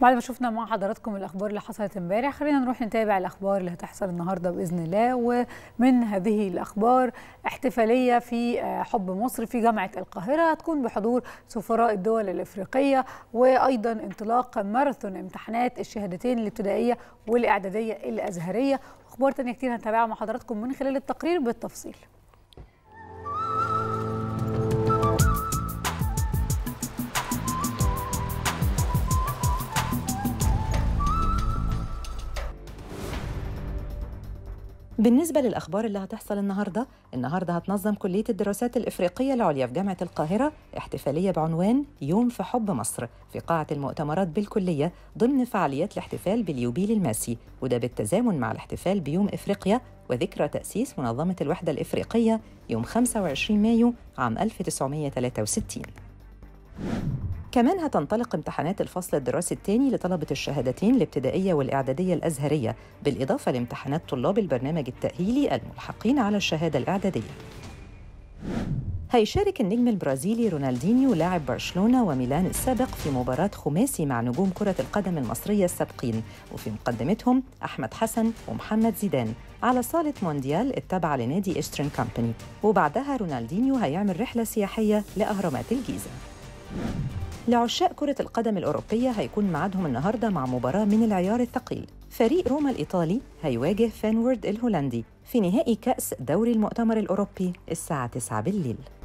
بعد ما شفنا مع حضراتكم الاخبار اللي حصلت امبارح خلينا نروح نتابع الاخبار اللي هتحصل النهارده باذن الله ومن هذه الاخبار احتفاليه في حب مصر في جامعه القاهره هتكون بحضور سفراء الدول الافريقيه وايضا انطلاق ماراثون امتحانات الشهادتين الابتدائيه والاعداديه الازهريه واخبار تانية كتير هنتابعها مع حضراتكم من خلال التقرير بالتفصيل بالنسبة للأخبار اللي هتحصل النهاردة النهاردة هتنظم كلية الدراسات الإفريقية العليا في جامعة القاهرة احتفالية بعنوان يوم في حب مصر في قاعة المؤتمرات بالكلية ضمن فعاليات الاحتفال باليوبيل الماسي وده بالتزامن مع الاحتفال بيوم إفريقيا وذكرى تأسيس منظمة الوحدة الإفريقية يوم 25 مايو عام 1963 كمان هتنطلق امتحانات الفصل الدراسي الثاني لطلبة الشهادتين الابتدائية والإعدادية الأزهرية بالإضافة لامتحانات طلاب البرنامج التأهيلي الملحقين على الشهادة الإعدادية هيشارك النجم البرازيلي رونالدينيو لاعب برشلونة وميلان السابق في مباراة خماسي مع نجوم كرة القدم المصرية السابقين وفي مقدمتهم أحمد حسن ومحمد زيدان على صالة مونديال التابعة لنادي إيسترن كامباني وبعدها رونالدينيو هيعمل رحلة سياحية لأهرامات الجيزة لعشاق كرة القدم الأوروبية هيكون ميعادهم النهاردة مع مباراة من العيار الثقيل فريق روما الإيطالي هيواجه فانورد الهولندي في نهائي كأس دوري المؤتمر الأوروبي الساعة 9 بالليل